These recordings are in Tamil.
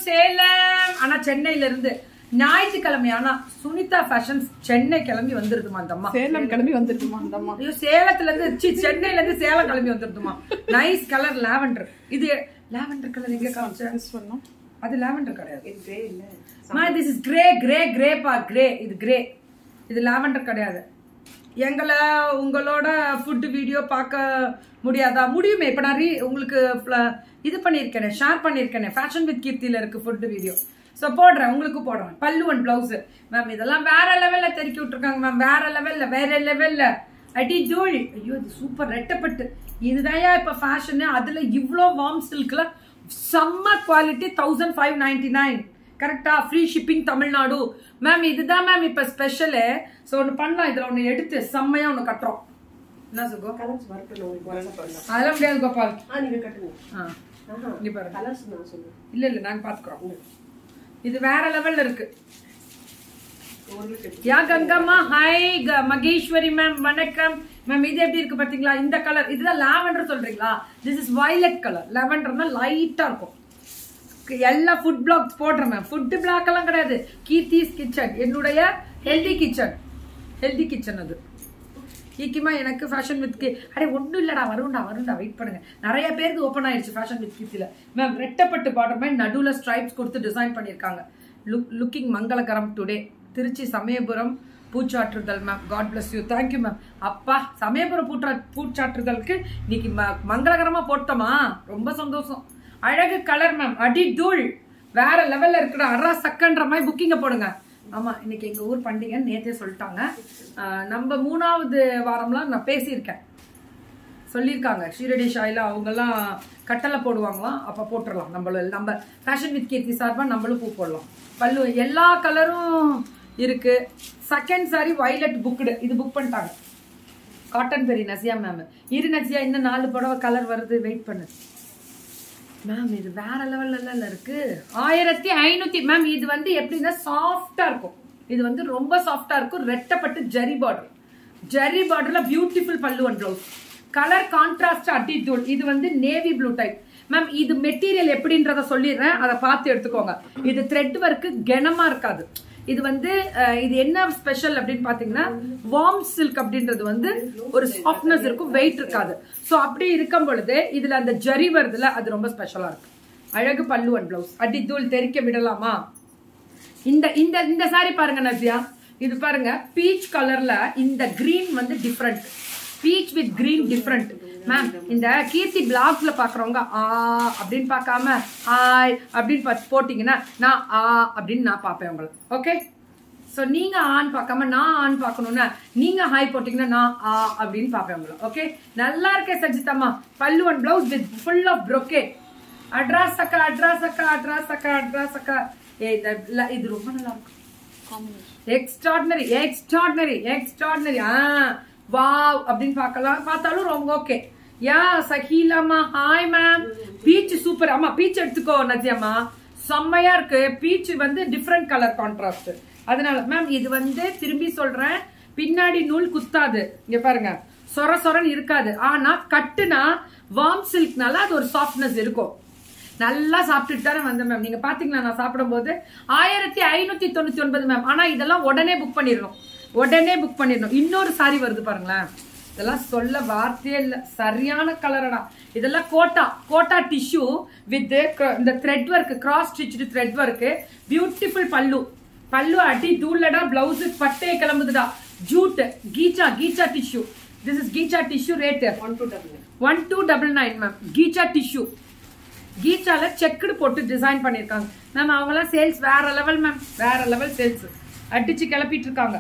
சேலம் ஆனா சென்னையில இருந்து ஞாயிற்றுக்கிழமை ஆனா சுனிதா ஃபேஷன்ஸ் சென்னை கிளம்பி வந்துருதுமா அந்த அம்மா சேலம் கிளம்பி வந்துருக்குமா அந்த அம்மா ஐயோ சேலத்துல இருந்து சி, சென்னையில இருந்து சேலம் கிளம்பி வந்துருதுமா நைஸ் கலர் லாவெண்டர் இது லாவெண்டர் கலர் எங்க காமிச்ச மிஸ் பண்ணோம் அது லாவெண்டர் கிடையாது மா this is grey grey grey பா கிரே இது கிரே இது லாவெண்டர் கிடையாது எங்களை உங்களோட ஃபுட் வீடியோ பார்க்க முடியாதா முடியுமே இப்போ நான் ரீ- உங்களுக்கு fla- இது பண்ணியிருக்கேனே ஷேர் பண்ணியிருக்கேனே ஃபேஷன் வித் கீர்த்தியில் இருக்கு ஃபுட் வீடியோ ஸோ போடுறேன் உங்களுக்கு போடுறேன் பல்லு ஒன் பிளவுஸ் மேம் இதெல்லாம் வேற லெவல்ல தெருக்கி விட்டுருக்காங்க மேம் வேற லெவல்ல வேற லெவல்ல அடி ஜூழி ஐயோ இது சூப்பர் ரெட்டப்பட்டு இதுதான் இப்போ ஃபேஷனு அதில் இவ்வளோ வார்ம் சில்க்ல செம்ம quality thousand five ninety nine கரெக்டா ஃப்ரீ ஷிப்பிங் தமிழ்நாடு மேம் இதுதான் மேம் இப்ப ஸ்பெஷலு ஸோ ஒன்று பண்ணலாம் இதுல ஒன்று எடுத்து செம்மையா ஒன்று கட்டுறோம் என்ன சுகம் கலர்ஸ் வரட்டும் உங்களுக்கு வாட்ஸ்அப் பண்ணலாம் அதெல்லாம் முடியாது கோபால் ஆ நீங்க கட்டுங்க ஆ ஆஹா இங்க பாருங்க கலர்ஸ் நான் சொல்லுவேன் இல்ல இல்ல நாங்க பாத்துக்கிறோம் இது வேற லெவல்ல இருக்கு உங்களுக்கு எப்படி? Yeah Gangamma hi Maheswari ma'am வணக்கம் மேம் இது எப்படி இருக்கு பாத்தீங்களா இந்த கலர் இதுதான் லாவெண்டர் சொல்றீங்களா திஸ் இஸ் violet கலர் லாவெண்டர்னா லைட்டா இருக்கும் எல்லா ஃபுட் பிளாக்ஸ் போடுறேன் மேம் ஃபுட் பிளாக் எல்லாம் கிடையாது கீர்த்திஸ் கிச்சன் என்னுடைய ஹெல்தி கிச்சன் ஹெல்தி கிச்சன் அது ஈக்கிமா எனக்கு ஃபேஷன் வித் கி அடே ஒன்றும் இல்லடா வரும்டா வரும்டா வெயிட் பண்ணுங்க நிறைய பேருக்கு ஓப்பன் ஆயிடுச்சு ஃபேஷன் வித் கீர்த்தியில் மேம் ரெட்டப்பட்டு பார்டர் மாதிரி நடுவில் ஸ்ட்ரைப்ஸ் கொடுத்து டிசைன் பண்ணியிருக்காங்க லுக் லுக்கிங் மங்களகரம் டுடே திருச்சி சமயபுரம் பூச்சாற்றுதல் ma'am God bless you thank you ma'am அப்பா சமயபுரம் பூற்றா பூச்சாற்றுதலுக்கு இன்னைக்கு ம- மங்களகரமா போட்டோமா ரொம்ப சந்தோஷம் அழகு கலர் மேம் அடி தூள் வேற லெவல்ல இருக்கிற அரா சக்கன்ற மாதிரி புக்கிங்க போடுங்க ஆமா இன்னைக்கு எங்க ஊர் பண்டிகைன்னு நேத்தே சொல்லிட்டாங்க ஆஹ் நம்ம மூணாவது வாரம்லாம் நான் பேசியிருக்கேன் சொல்லியிருக்காங்க ஷீரடி ஷாயில அவங்கெல்லாம் கட்டளை போடுவாங்களாம் அப்ப போட்டுடலாம் நம்மள நம்ம ஃபேஷன் வித் கீர்த்தி சார்பா நம்மளும் பூ போடலாம் பல்லு எல்லா கலரும் இருக்கு செகண்ட் சாரி வயலட் புக்டு இது புக் பண்ணிட்டாங்க காட்டன் பெரி நசியா மேம் இரு நசியா இன்னும் நாலு புடவை கலர் வருது வெயிட் பண்ணு மேம் இது வேற லெவல்ல இருக்கு ஆயிரத்தி ஐநூத்தி மேம் இது வந்து எப்படின்னா சாஃப்டா இருக்கும் இது வந்து ரொம்ப சாஃப்டா இருக்கும் ரெட்டப்பட்டு ஜரி பார்டர் ஜரி பார்டர்ல பியூட்டிஃபுல் பல்லு அண்ட் ப்ளவுஸ் கலர் கான்ட்ராஸ்ட் அட்டி தூள் இது வந்து நேவி ப்ளூ டைப் மேம் இது மெட்டீரியல் எப்படின்றத சொல்லிடுறேன் அதை பார்த்து எடுத்துக்கோங்க இது த்ரெட் ஒர்க்கு கனமா இருக்காது இது வந்து அஹ், இது என்ன ஸ்பெஷல் அப்படின்னு பாத்தீங்கன்னா வார்ம் சில்க் அப்படின்றது வந்து ஒரு சாஃப்ட்னஸ் இருக்கும் வெயிட் இருக்காது சோ அப்படி இருக்கும் பொழுது இதுல அந்த ஜரி வருதுல அது ரொம்ப ஸ்பெஷலா இருக்கு அழகு பல்லு அண்ட் பிளவுஸ் அடி தூள் தெறிக்க விடலாமா இந்த இந்த இந்த சாரி பாருங்க நசியா இது பாருங்க பீச் கலர்ல இந்த கிரீன் வந்து different peach with green different ma'am இந்த கீர்த்தி பிளாக்ஸ்ல பாக்குறவங்க ஆ அப்படின்னு பார்க்காம ஆய் அப்படின்னு பார்த்து போட்டீங்கன்னா நான் ஆ அப்படின்னு நான் பார்ப்பேன் உங்களை ஓகே ஸோ நீங்க ஆன் பார்க்காம நான் ஆன் பார்க்கணும்னா நீங்க ஹாய் போட்டீங்கன்னா நான் ஆ அப்படின்னு பார்ப்பேன் உங்களை ஓகே நல்லா இருக்கே சஜிதம்மா பல்லு and blouse with full of brocade address அக்கா அட்ராஸ் அக்கா அட்ராஸ் அக்கா அட்ராஸ் அக்கா ஏ இந்த இல்ல, இது ரொம்ப நல்லா இருக்கும் எக்ஸ்ட்ராடினரி எக்ஸ்ட்ராடினரி எக்ஸ்ட்ராடினரி ஆ வாவ் அப்படின்னு பார்க்கலாம் பார்த்தாலும் ரொம்ப ஓகே யா சஹீலாமா ஹாய் மேம் பீச் சூப்பர் ஆமா பீச் எடுத்துக்கோ நதியம்மா செம்மையா இருக்கு பீச் வந்து டிஃப்ரெண்ட் கலர் கான்ட்ராஸ்ட் அதனால மேம் இது வந்து திரும்பி சொல்றேன் பின்னாடி நூல் குத்தாது இங்க பாருங்க சொர சொரன்னு இருக்காது ஆனா கட்டுனா வார்ம் சில்க்னால அது ஒரு சாஃப்ட்னஸ் இருக்கும் நல்லா சாப்பிட்டுட்டு தானே வந்தேன் மேம் நீங்க பாத்தீங்களா நான் சாப்பிடும்போது ஆயிரத்தி ஐநூத்தி தொண்ணூத்தி ஒன்பது மேம் ஆனா இதெல்லாம் உடனே புக் பண்ணிடணும் உடனே புக் பண்ணிடணும் இன்னொரு சாரி வருது பாருங்களேன் இதெல்லாம் சொல்ல வார்த்தையே இல்ல சரியான கலரடா இதெல்லாம் கோட்டா கோட்டா டிஷ்யூ வித் இந்த thread work cross stitch thread work beautiful பல்லு பல்லு அடி தூளடா பிளவுஸ் பட்டையை கிளம்புதுடா ஜூட் கீச்சா கீச்சா டிஷ்யூ திஸ் இஸ் கீச்சா tissue rate one two double one two double nine ma'am கீச்சா டிஷ்யூ கீச்சால செக்குடு போட்டு டிசைன் பண்ணிருக்காங்க மேம் அவங்கலாம் சேல்ஸ் வேற லெவல் மேம் வேற லெவல் சேல்ஸ் அடிச்சு கிளப்பிட்டு இருக்காங்க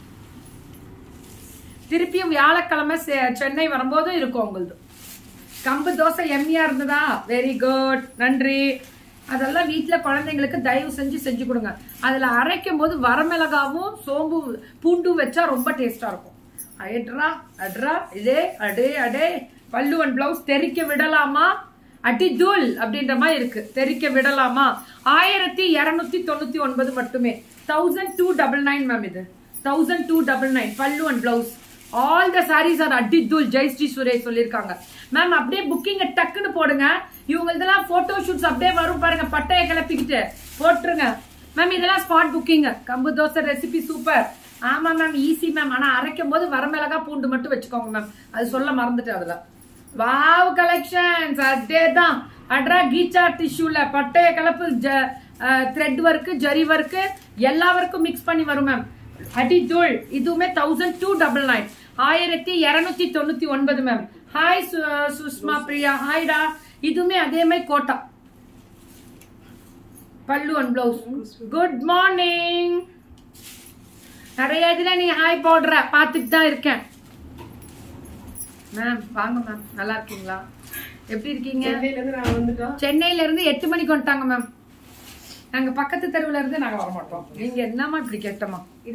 திருப்பியும் வியாழக்கிழமை செ- சென்னை வரும்போதும் இருக்கும் உங்களுது கம்பு தோசை எம்மியா இருந்ததா வெரி குட் நன்றி அதெல்லாம் வீட்ல குழந்தைங்களுக்கு தயவு செஞ்சு செஞ்சு கொடுங்க அதுல அரைக்கும் போது வரமிளகாவும் சோம்பு பூண்டும் வச்சா ரொம்ப டேஸ்டா இருக்கும் அட்ரா அட்ரா இதே அடே அடே பல்லு அண்ட் பிளவுஸ் தெறிக்க விடலாமா அடி தூள் அப்படின்ற மாதிரி இருக்கு தெறிக்க விடலாமா ஆயிரத்தி இருநூத்தி தொண்ணூத்தி ஒன்பது மட்டுமே thousand two double nine ma'am இது தௌசண்ட் டூ டபுள் நைன் பல்லு and blouse all the sarees are அடி தூள் ஜெய் ஸ்ரீ சுரேஷ் சொல்லியிருக்காங்க மேம் அப்படியே புக்கிங் டக்குன்னு போடுங்க இவங்க இதெல்லாம் போட்டோ ஷூட்ஸ் அப்படியே வரும் பாருங்க பட்டையை கிளப்பிக்கிட்டு போட்டுருங்க மேம் இதெல்லாம் ஸ்பாட் புக்கிங் கம்பு தோசை ரெசிபி சூப்பர் ஆமா மேம் ஈஸி மேம் ஆனா அரைக்கும் போது வரமிளகா பூண்டு மட்டும் வச்சுக்கோங்க மேம் அது சொல்ல மறந்துட்டேன் அதுல வாவ் கலெக்ஷன்ஸ் அதேதான் அட்ரா கீச்சா டிஷ்யூல பட்டைய கலப்பு த்ரெட் ஒர்க்கு ஜரி ஒர்க்கு எல்லா ஒர்க்கும் மிக்ஸ் பண்ணி வரும் மேம் அடி தூள் இதுவுமே தௌசண்ட் டூ டபுள் நைன் ஆயிரத்தி இருநூத்தி தொண்ணூத்தி ஒன்பது மேம் ஹாய் சுஷ்மா பிரியா ஹாய்டா இதுவுமே அதே மாதிரி கோட்டா பல்லு அண்ட் பிளவுஸ் குட் மார்னிங் நிறைய இதுல நீ ஹாய் போடுற பார்த்துட்டு தான் இருக்கேன் மேம் வாங்க மேம் நல்லா இருக்கீங்களா எப்படி இருக்கீங்க சென்னையில இருந்து நான் வந்துட்டோம் சென்னையில இருந்து எட்டு மணிக்கு வந்துட்டாங்க மேம் நாங்க பக்கத்து தெருவுல இருந்து நாங்க வர மாட்டோம் நீங்க என்னமா இப்படி கேட்டமா